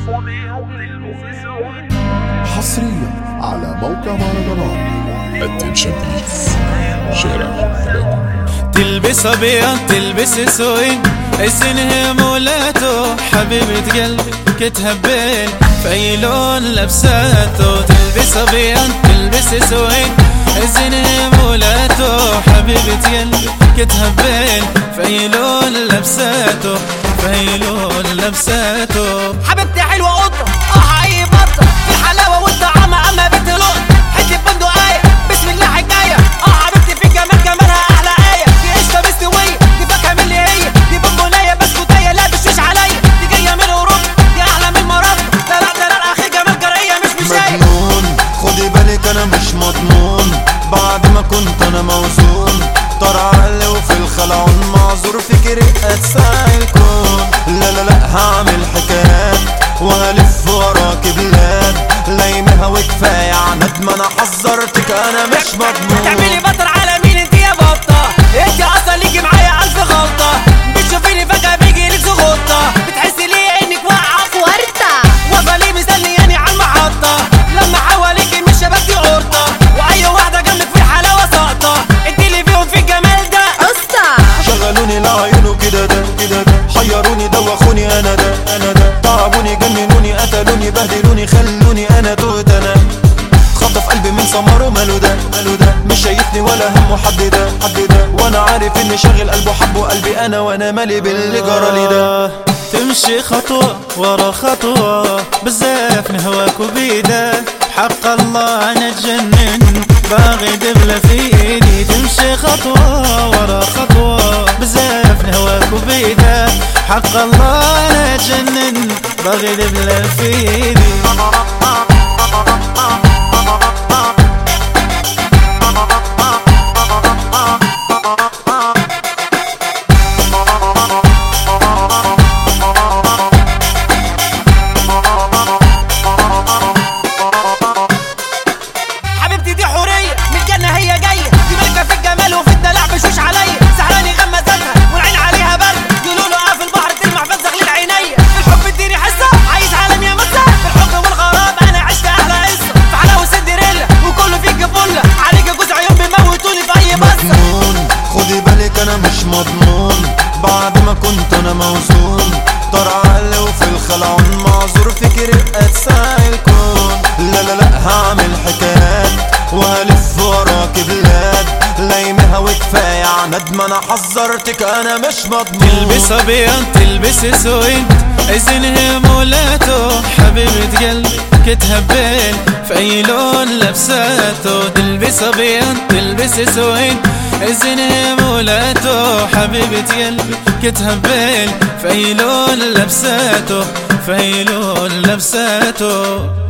حصريا على موقع مهرجانات اتنشن بليز شارع تلبس ابيض تلبس اسود السنه مولاته حبيبة قلبي كتهبل في اي لون لبساته تلبس ابيض تلبس اسود السنه مولاته حبيبة قلبي كتهبل في اي لون لبساته في اي لون لبساته حبيبتي حلوه قطه اه اي بطه في الحلاوه والطعامه اما بنت لقطه حته بندقايه بسم الله حكايه اه حبيبتي في الجمال جمالها احلى ايه دي قشطه مستويه دي فاكهه من اللي هي دي بونبونيه بسكوتيه لا بشوش عليا دي جايه من اوروبا دي احلى من مراتي لا لا لا لا اخي جمال جريه مش مش شايف مجنون خدي بالك انا مش مضمون بعد ما كنت انا موزون طار عقلي وفي الخلعون معذور فكري اتساعي الكون لا لا لا هعمل حكايات وهلف وراك بلاد لايمها وكفايه عند ما انا حذرتك انا مش مضمون تعملي بطل على مين انت يا بطه انت اصلا ليكي معايا الف غلطه بتشوفيني فجاه بيجي لك غطه بتحسي ليه انك واقعه في ورطه واقفه ليه مستنياني على المحطه لما حواليكي مش شبكتي قرطه واي واحده جنبك في الحلاوه ساقطه انت اللي فيهم في الجمال ده شغلوني لعيونه كده ده كده ده حيروني دوخوني انا ده انا ده تعبوني جننوني قتلوني بهدلوني خلوني انا توت انا خطف قلبي من سمره ماله ده ماله ده مش شايفني ولا همه حد ده حد ده وانا عارف اني شاغل قلبه حبه قلبي انا وانا مالي باللي جرالي ده تمشي خطوة ورا خطوة بزاف نهواك وبيدك حق الله انا اتجنن باغي دبلة في ايدي تمشي خطوة ورا خطوة بزاف نهواك وبيدك حق الله انا اتجنن باغي دبلة في ايدي حبيبتي دي حوريه من الجنه هي جايه دي ملكه في الجمال وفي الدلع بشوش عليا سحراني غمزتها والعين عليها برد يقولوا له اه في البحر تلمع فزغ للعينيا في الحب اديني حصه عايز عالم يا مسا في الحب والغرام انا عشت احلى قصه في حلاوه سندريلا وكله فيك فله عليك جوز عيون بيموتوني في اي بصه مجنون خدي بالك انا مش مضمون بعد ما كنت انا موزون طار عقلي وفي الخلعون معذور فكري اتساعي الكون لا لا لا هعمل حكايات وهلف وراك بلاد لايمها وكفايه عند ما انا حذرتك انا مش مضمون تلبس ابيض تلبس اسود اذن مولاته حبيبة قلبي كتهبل في اي لون لبساته تلبس ابيض تلبس اسود اذن مولاته حبيبة قلبي كتهبل في اي لون لبساته في اي لون لبساته